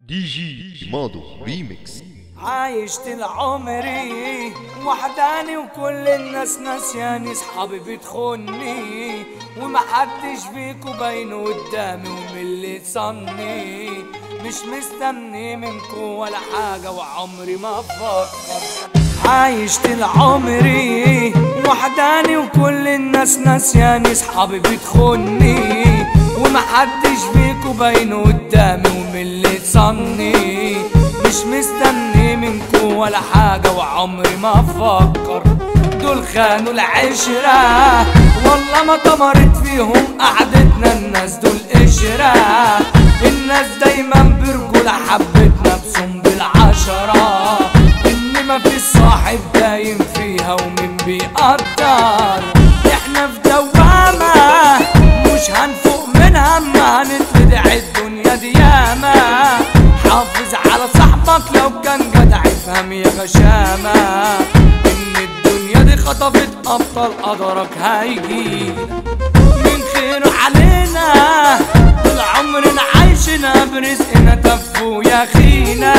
دي جي مادو ريميكس عايش طول عمري وحداني وكل الناس ناسياني صحابي بتخوني ومحدش فيكو باين قدامي ومن اللي صني مش مستني منكو ولا حاجة وعمري ما افكر عايش طول عمري وحداني وكل الناس ناسياني صحابي بتخوني ومحدش فيكو باين قدامي ومن اللي صني مش مستني منكو ولا حاجة وعمري ما افكر دول خانوا العشرة والله ما طمرت فيهم قعدتنا الناس دول قشرة الناس دايما برجولة حبتنا بصم بالعشرة ان ما في صاحب دايم فيها ومن بيقدر احنا في دوامة مش هنفوق منها ما هنتلدع الدنيا دي ياما حافظ على صاحبك لو كان جدع افهم يا غشامة ان الدنيا دي خطفت ابطال قدرك هيجي من خيره علينا طول عمرنا عايشنا برزقنا تفو يا خينا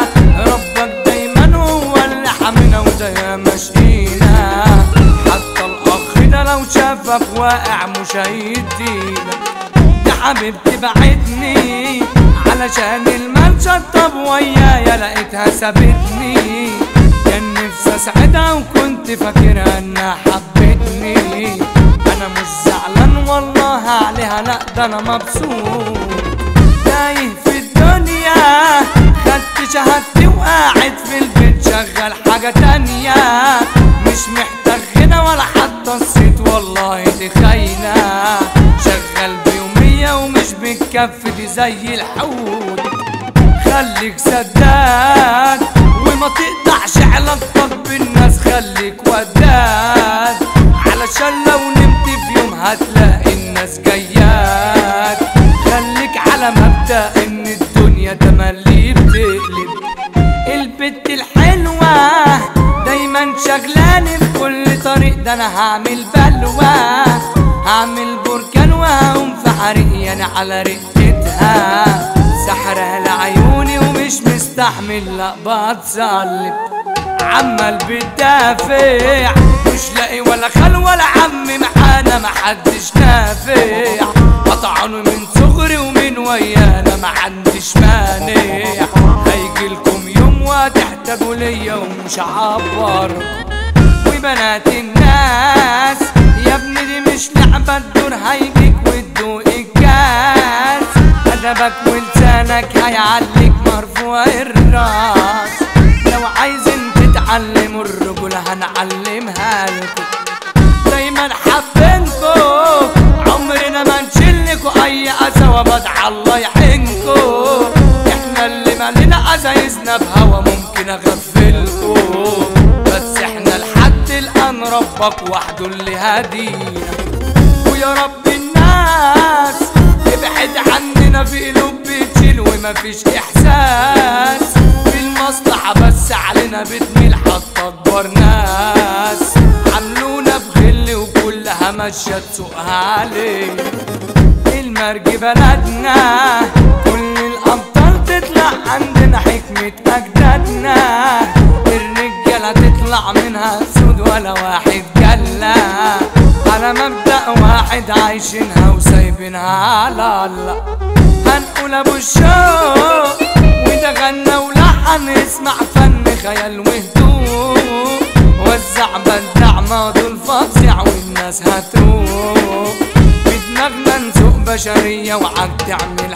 ربك دايما هو اللي حمينا وده يا مشينا حتى الاخ ده لو شافك واقع مش هيدينا يا حبيبتي بعدني علشان المال شطب ويايا لقيتها سابتني كان نفسي اسعدها وكنت فاكرها انها حبتني انا مش زعلان والله عليها لا ده انا مبسوط تايه في الدنيا خدت شهادتي وقاعد في البيت شغال حاجة تانية مش محتاج غنى ولا حتى الصيت والله دي خاينة شغال بيومية ومش بتكفي دي زي الحوت خليك سداد وما تقطعش علاقتك بالناس خليك وداد علشان لو نمت في يوم هتلاقي الناس جاياك خليك على مبدأ ان الدنيا تملي بتقلب البت الحلوة دايما شغلاني في كل طريق ده انا هعمل بلوى هعمل بركان وهقوم في حريق انا على رقتها سحرها لعيوني ومش مستحمل لا بتصلب عمال بتدافع مش لاقي ولا خال ولا عم معانا محدش نافع قطعوني من صغري ومن ويانا ما عنديش مانع هيجيلكم يوم وهتحتاجوا ليا ومش هعبر وبنات الناس يا ابني دي مش لعبة الدور هيجيك وتدوق الكاس أدبك ولسانك هيعليك مرفوع الراس لو عايزين تتعلموا الرجولة هنعلمها لكم دايما حابينكو عمرنا ما نشيلكوا اي اذى وبدع الله يحنكو احنا اللي مالنا ازايزنا بهوا ممكن اغفلكو بس احنا لحد الان ربك وحده اللي هادينا ويا رب الناس ابعد عننا في قلوب بتشيل ومفيش احساس في المصلحة بس علينا بتميل حتى اكبر ناس عملونا بغل وكلها ماشية تسوقها علينا المرج بلدنا كل الابطال تطلع عندنا حكمة اجدادنا الرجالة تطلع منها سود ولا واحد جلة على مبدأ واحد عايشينها وسايبينها على الله هنقول ابو الشوق وده غنى ولحن اسمع فن خيال وهدوء وزع بدع ماضي الفظيع والناس هتروق بدماغنا نسوق بشرية وعد تعمل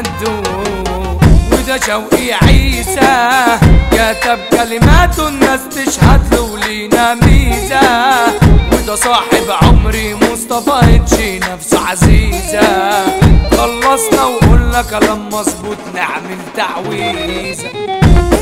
حدوق وده شوقي عيسى كتب كلماته الناس تشهد له ولينا ميزة وده صاحب عمري مصطفى اتشي نفسه عزيزة خلصنا وقلنا كلام مظبوط نعمل تعويذة